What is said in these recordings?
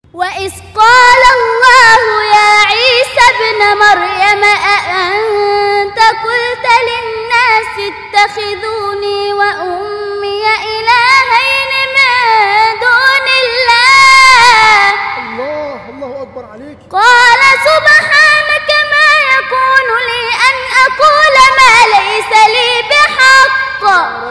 وإذ قال الله يا عيسى ابن مريم أأنت قلت للناس اتخذوني وأمي إلهين من دون الله الله الله اكبر عليك قال سبحانك ما يكون لي أن أقول ما ليس لي بحق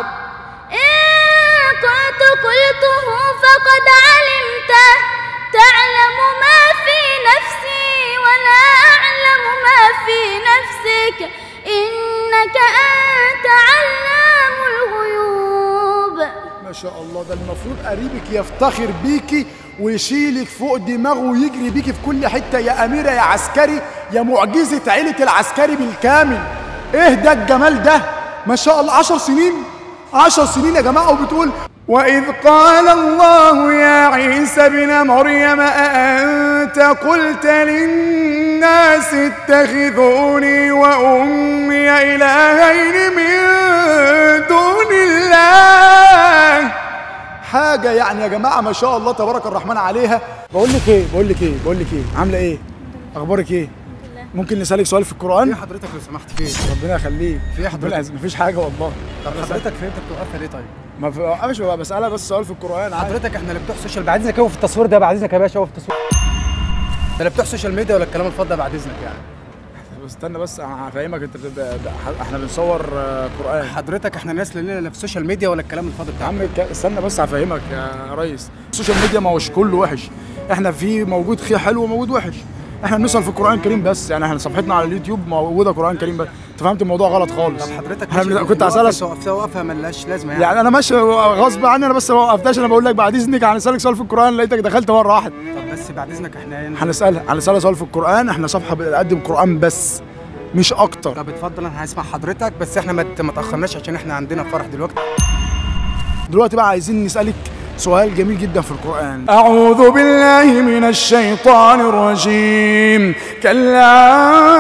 إن كنت قلته فقد علمته تعلم ما في نفسي ولا أعلم ما في نفسك إنك أنت علام الغيوب ما شاء الله ده المفروض قريبك يفتخر بيكي ويشيلك فوق دماغه ويجري بيكي في كل حته يا اميره يا عسكري يا معجزه عيله العسكري بالكامل ايه ده الجمال ده ما شاء الله عشر سنين عشر سنين يا جماعه وبتقول وإذ قال الله يا عيسى ابن مريم أأنت قلت للناس اتخذوني وأمي إلهين من دون الله حاجة يعني يا جماعة ما شاء الله تبارك الرحمن عليها بقول لك ايه بقول لك ايه بقول لك ايه عاملة ايه اخبارك ايه ممكن نسألك سؤال في القرآن في حضرتك لو سمحت فين؟ ربنا يخليك في إيه حضرتك؟ ربنا- مفيش حاجة والله طب حضرتك فين انت بتوقفها ليه طيب؟ ما في مش بقى بسألها بس سؤال في القرآن عادي حضرتك احنا اللي بتوع سوشيال بعد اذنك هو في التصوير ده بعد اذنك يا باشا هو في التصوير ده اللي بتوع سوشيال ميديا ولا الكلام الفاضي ده بعد اذنك يعني بس استنى بس انا هفهمك انت بت- ده- ده- احنا بنصور آه، قرآن حضرتك احنا ناس لنا لا في السوشيال ميديا ولا الكلام الفاضي يا بتاعك عم ك- استنى بس هفهمك يا ريس السوشيال ميديا ما هوش كله وحش احنا في موجود خير حلو وموجود وحش احنا بنسال في القران الكريم بس يعني احنا صفحتنا على اليوتيوب موجوده قران كريم بس انت فهمت الموضوع غلط خالص طب حضرتك احنا ماشي بن- كنت هسالك وقفه وقفه ملهاش لازمه يعني, يعني انا ماشي غصب عني انا بس ما وقفتهاش انا بقول لك بعد اذنك هنسالك سؤال في القران لقيتك دخلت مره واحده طب بس بعد اذنك احنا يعني هنسالها هنسالها سؤال في القران احنا صفحه بنقدم قران بس مش اكتر طب اتفضل انا هسمع حضرتك بس احنا ما ت- ما تاخرناش عشان احنا عندنا فرح دلوقتي دلوقتي بقى عايزين نسألك سؤال جميل جدا في القرآن أعوذ بالله من الشيطان الرجيم كلا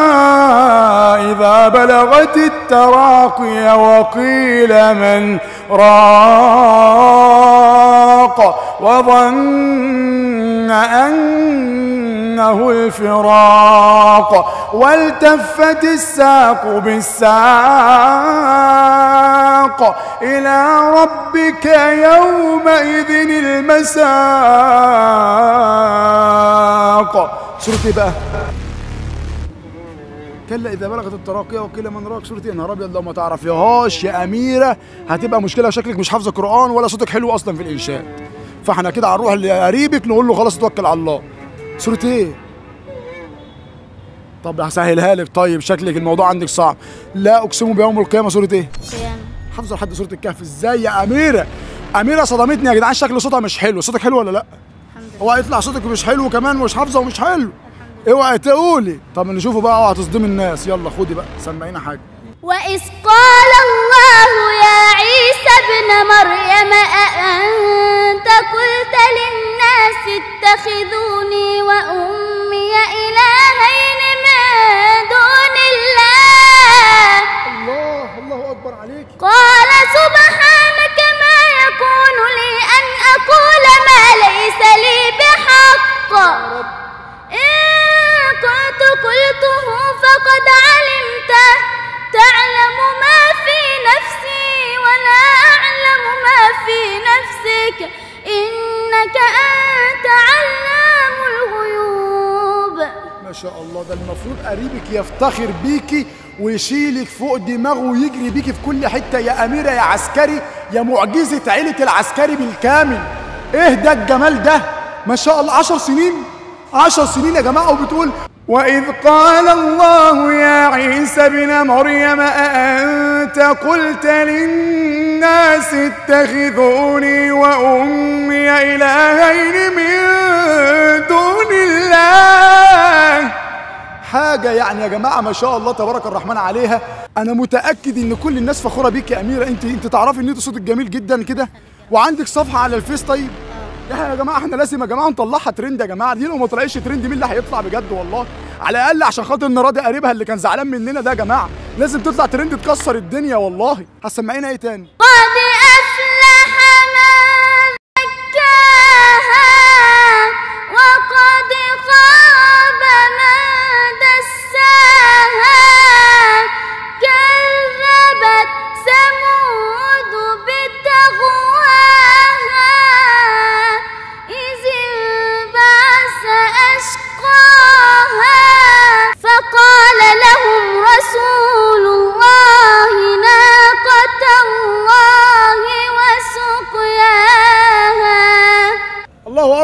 إذا بلغت التراقي وقيل من راق وظن أنه الفراق والتفت الساق بالساق إلى ربك يومئذ المساق سورة ايه بقى؟ كلا إذا بلغت التراقية وقيل من راق سورة ايه؟ يا نهار أبيض لو ما تعرفيهاش يا أميرة هتبقى مشكلة شكلك مش حافظة قرآن ولا صوتك حلو أصلا في الإنشاد فاحنا كده هنروح لقريبك نقول له خلاص توكل على الله سورة ايه؟ طب هسهلها لك طيب شكلك الموضوع عندك صعب لا اقسم بيوم القيامه سوره ايه قيامة حافظه لحد سوره الكهف ازاي يا اميره اميره صدمتني يا جدعان شكل صوتها مش حلو صوتك حلو ولا لا الحمد لله اوعى يطلع صوتك مش حلو كمان مش حافظه ومش حلو اوعى تقولي طب نشوفه بقى اوعى تصدمي الناس يلا خدي بقى سمعينا حاجه وإذ قال الله يا عيسى ابن مريم أأنت قلت للناس اتخذوني وأمي إلهين من دون الله الله الله اكبر عليك قال سبحانك ما يكون لي أن أقول ما ليس لي بحق إن كنت قلته فقد علمته تعلم ما في نفسي ولا أعلم ما في نفسك إنك أنت علام الغيوب ما شاء الله ده المفروض قريبك يفتخر بيكي ويشيلك فوق دماغه ويجري بيكي في كل حته يا اميره يا عسكري يا معجزه عيله العسكري بالكامل ايه ده الجمال ده ما شاء الله عشر سنين عشر سنين يا جماعه وبتقول وإذ قال الله يا عيسى ابن مريم أأنت قلت للناس اتخذوني وأمي إلهين من دون الله حاجة يعني يا جماعة ما شاء الله تبارك الرحمن عليها أنا متأكد إن كل الناس فخورة بيك يا أميرة أنت أنت تعرفي إن أنت صوتك جميل جدا كده وعندك صفحة على الفيس طيب يا جماعة احنا لازم يا جماعة نطلعها ترند يا جماعة دي لو ما طلعتش ترند مين اللي هيطلع بجد والله على الأقل عشان خاطر نراضي قريبها اللي كان زعلان مننا ده يا جماعة لازم تطلع ترند تكسر الدنيا والله هتسمعينا إيه تاني قد أفلح من زكاها وقد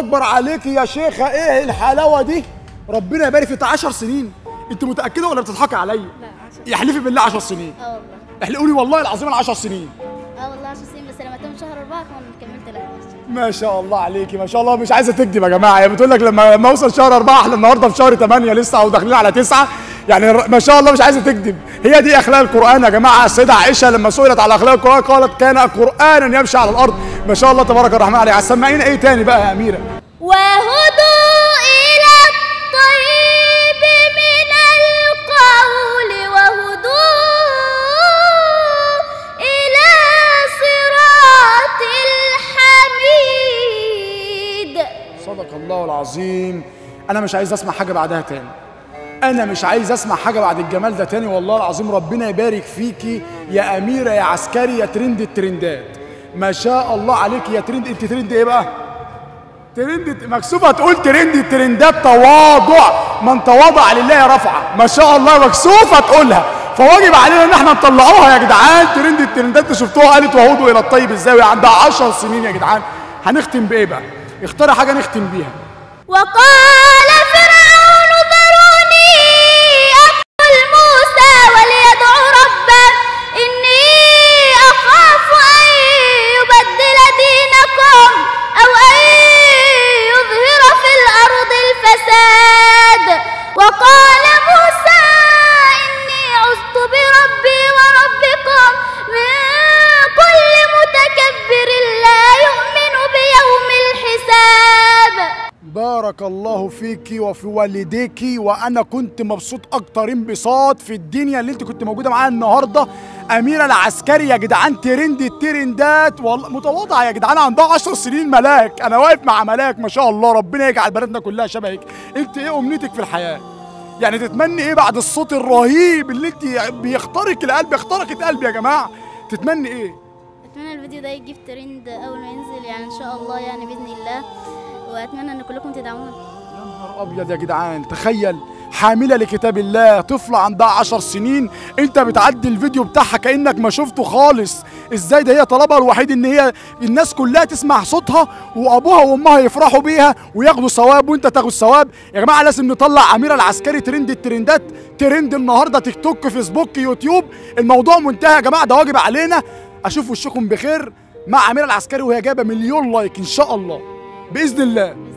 اكبر عليك يا شيخه ايه الحلاوه دي ربنا يبارك فيك 10 سنين انت متاكده ولا بتضحكي عليا لا 10 يحلفي بالله 10 سنين اه والله احلقوا لي والله العظيم ال 10 سنين اه والله 10 سنين بس لما تم شهر أربعة كمان كملت لك ما شاء الله عليكي ما شاء الله مش عايزه تكذب يا جماعه هي بتقول لك لما لما اوصل شهر أربعة احنا النهارده في شهر 8 لسه او داخلين على 9 يعني الر- ما شاء الله مش عايزه تكذب هي دي اخلاق القران يا جماعه السيده عائشه لما سئلت على اخلاق القران قالت كان قرانا يمشي على الارض ما شاء الله تبارك الرحمن عليه سمعينا ايه تاني بقى يا اميره وهدوا إلى الطيب من القول وهدوا إلى صراط الحميد صدق الله العظيم انا مش عايز اسمع حاجه بعدها تاني انا مش عايز اسمع حاجه بعد الجمال ده تاني والله العظيم ربنا يبارك فيكي يا اميره يا عسكري يا ترند الترندات ما شاء الله عليكي يا ترند انت ترند ايه بقى ترند مكسوفه تقول ترند الترندات تواضع من تواضع لله رفعه ما شاء الله مكسوفه تقولها فواجب علينا ان احنا نطلعوها يا جدعان ترند الترندات انتوا شفتوها قالت وهودوا الى الطيب ازاي وهي عندها 10 سنين يا جدعان هنختم بايه بقى اختار حاجه نختم بيها وقال فرعون ذروني أقتل موسى وليدع ربه إني أخاف أن يبدل دينكم أو أن يظهر في الأرض الفساد وقال موسى إني عزت بربي وربكم من كل متكبر لا يؤمن بيوم الحساب بارك الله فيكي وفي والديكي وانا كنت مبسوط اكتر انبساط في الدنيا اللي انت كنت موجوده معايا النهارده اميره العسكري يا جدعان ترند الترندات والله متواضعه يا جدعان عندها 10 سنين ملاك انا واقف مع ملاك ما شاء الله ربنا يجعل بناتنا كلها شبهك انت ايه امنيتك في الحياه يعني تتمني ايه بعد الصوت الرهيب اللي انت بيخترق القلب بيخترق القلب يا جماعه تتمني ايه اتمنى الفيديو ده يجيب ترند اول ما ينزل يعني ان شاء الله يعني باذن الله واتمنى ان كلكم تدعمونا يا نهار ابيض يا جدعان تخيل حامله لكتاب الله طفله عندها عشر سنين انت بتعدي الفيديو بتاعها كانك ما شفته خالص ازاي ده هي طلبها الوحيد ان هي الناس كلها تسمع صوتها وابوها وامها يفرحوا بيها وياخدوا ثواب وانت تاخد ثواب يا جماعه لازم نطلع اميره العسكري ترند الترندات ترند النهارده تيك توك فيسبوك يوتيوب الموضوع منتهي يا جماعه ده واجب علينا اشوف وشكم بخير مع اميره العسكري وهي جايبه مليون لايك ان شاء الله باذن الله